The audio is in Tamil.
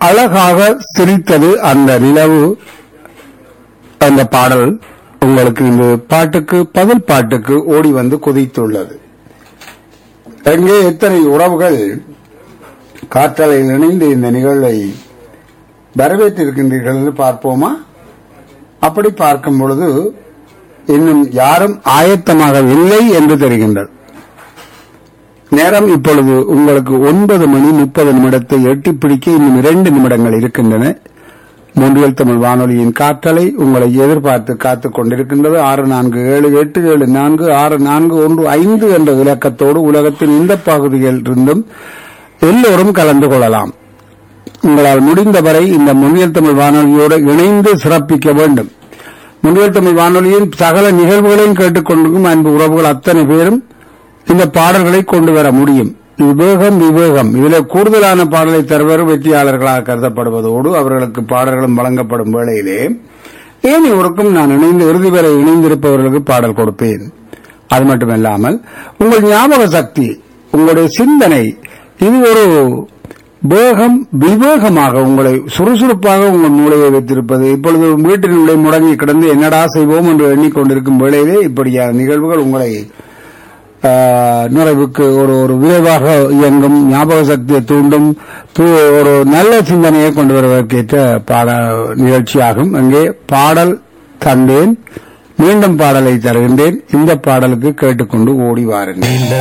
அழகாக சிரித்தது அந்த நிலவு அந்த பாடல் உங்களுக்கு இந்த பாட்டுக்கு பதில் பாட்டுக்கு ஓடி வந்து குதித்துள்ளது எங்கே எத்தனை உறவுகள் காற்றலையில் இணைந்து இந்த நிகழ்வை வரவேற்றிருக்கின்றீர்கள் என்று பார்ப்போமா அப்படி பார்க்கும் பொழுது இன்னும் யாரும் ஆயத்தமாக இல்லை என்று தெரிகின்றது நேரம் இப்பொழுது உங்களுக்கு ஒன்பது மணி முப்பது நிமிடத்தை எட்டி பிடிக்க இன்னும் இரண்டு நிமிடங்கள் இருக்கின்றன மூன்றியல் தமிழ் வானொலியின் காற்றலை உங்களை எதிர்பார்த்து காத்துக் கொண்டிருக்கின்றது ஆறு நான்கு ஏழு எட்டு ஏழு நான்கு ஆறு நான்கு ஒன்று ஐந்து என்ற இலக்கத்தோடு உலகத்தின் இந்த பகுதியில் இருந்தும் எல்லோரும் கலந்து கொள்ளலாம் உங்களால் முடிந்தவரை இந்த முன்னியல் தமிழ் வானொலியோடு இணைந்து சிறப்பிக்க வேண்டும் முன்னியல் தமிழ் வானொலியின் சகல நிகழ்வுகளையும் கேட்டுக்கொண்டிருக்கும் அன்பு உறவுகள் அத்தனை பேரும் இந்த பாடல்களை கொண்டு வர முடியும் விவேகம் விவேகம் இதில் கூடுதலான பாடலை தருவர் வெற்றியாளர்களாக கருதப்படுவதோடு அவர்களுக்கு பாடல்களும் வழங்கப்படும் வேளையிலே ஏனையோருக்கும் நான் இணைந்து இறுதி வரை இணைந்திருப்பவர்களுக்கு பாடல் கொடுப்பேன் அது மட்டுமல்லாமல் உங்கள் ஞாபக சக்தி உங்களுடைய சிந்தனை இது ஒரு வேகம் விவேகமாக உங்களை சுறுசுறுப்பாக உங்கள் மூளையை வைத்திருப்பது இப்பொழுது வீட்டினுடைய முடங்கி கிடந்து என்னடா செய்வோம் என்று எண்ணிக்கொண்டிருக்கும் வேளையிலே இப்படியான நிகழ்வுகள் உங்களை ஆஹ், நிறைவுக்கு ஒரு ஒரு விரைவாக இயங்கும் ஞாபக சக்தியை தூண்டும் து- ஒரு நல்ல சிந்தனையை கொண்டு வருவதற்கேற்ற பாட நிகழ்ச்சியாகும் அங்கே பாடல் தந்தேன் மீண்டும் பாடலை தருகின்றேன் இந்த பாடலுக்கு கேட்டுக்கொண்டு ஓடி வாருங்கள் நீண்ட